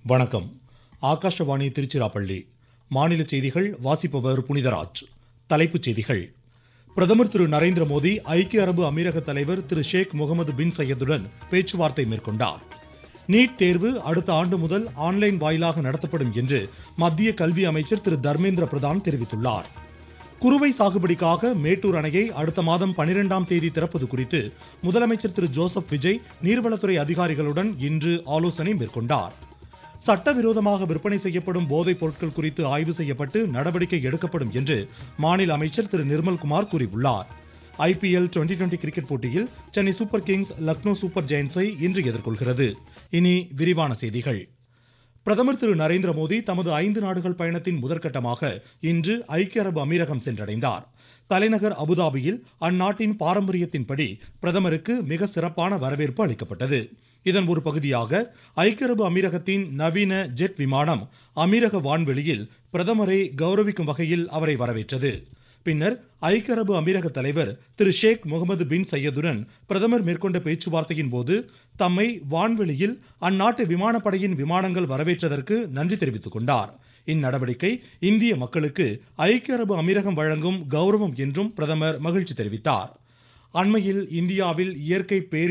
வணக்கம் ஆகாஷவாணி திருச்சிராப்பள்ளி மாநில செய்திகள் வாசிப்பவர் புனிதராஜ் தலைப்புச் செய்திகள் பிரதமர் திரு நரேந்திர மோடி ஐக்கிய அரபு அமீரக தலைவர் திரு ஷேக் முகமது பின் சையதுடன் பேச்சுவார்த்தை மேற்கொண்டார் நீட் தேர்வு அடுத்த ஆண்டு முதல் ஆன்லைன் வாயிலாக நடத்தப்படும் என்று மத்திய கல்வி அமைச்சர் திரு தர்மேந்திர பிரதான் தெரிவித்துள்ளார் குறுவை சாகுபடிக்காக மேட்டூர் அணையை அடுத்த மாதம் பனிரெண்டாம் தேதி திறப்பது குறித்து முதலமைச்சர் திரு ஜோசப் விஜய் நீர்வளத்துறை அதிகாரிகளுடன் இன்று ஆலோசனை மேற்கொண்டார் சட்டவிரோதமாக விற்பனை செய்யப்படும் போதைப் பொருட்கள் குறித்து ஆய்வு செய்யப்பட்டு நடவடிக்கை எடுக்கப்படும் என்று மாநில அமைச்சர் திரு நிர்மல்குமார் கூறியுள்ளார் ஐபிஎல் டுவெண்டி டுவெண்டி கிரிக்கெட் போட்டியில் Chennai Super Kings Lucknow Super ஜெயின்ஸை இன்று எதிர்கொள்கிறது இனி விரிவான செய்திகள் பிரதமர் திரு நரேந்திர மோடி தமது ஐந்து நாடுகள் பயணத்தின் முதற்கட்டமாக இன்று ஐக்கிய அரபு அமீரகம் சென்றடைந்தார் தலைநகர் அபுதாபியில் அந்நாட்டின் பாரம்பரியத்தின்படி பிரதமருக்கு மிக சிறப்பான வரவேற்பு அளிக்கப்பட்டது இதன் ஒரு பகுதியாக ஐக்கிய அரபு அமீரகத்தின் நவீன ஜெட் விமானம் அமீரக வான்வெளியில் பிரதமரை கௌரவிக்கும் வகையில் அவரை வரவேற்றது பின்னர் ஐக்கிய அரபு அமீரக தலைவர் திரு ஷேக் முகமது பின் சையதுடன் பிரதமர் மேற்கொண்ட பேச்சுவார்த்தையின் போது தம்மை வான்வெளியில் அந்நாட்டு விமானப்படையின் விமானங்கள் வரவேற்றதற்கு நன்றி தெரிவித்துக் கொண்டார் இந்நடவடிக்கை இந்திய மக்களுக்கு ஐக்கிய அரபு அமீரகம் வழங்கும் கௌரவம் என்றும் பிரதமர் மகிழ்ச்சி தெரிவித்தார் அண்மையில் இந்தியாவில் இயற்கை பேரிடர்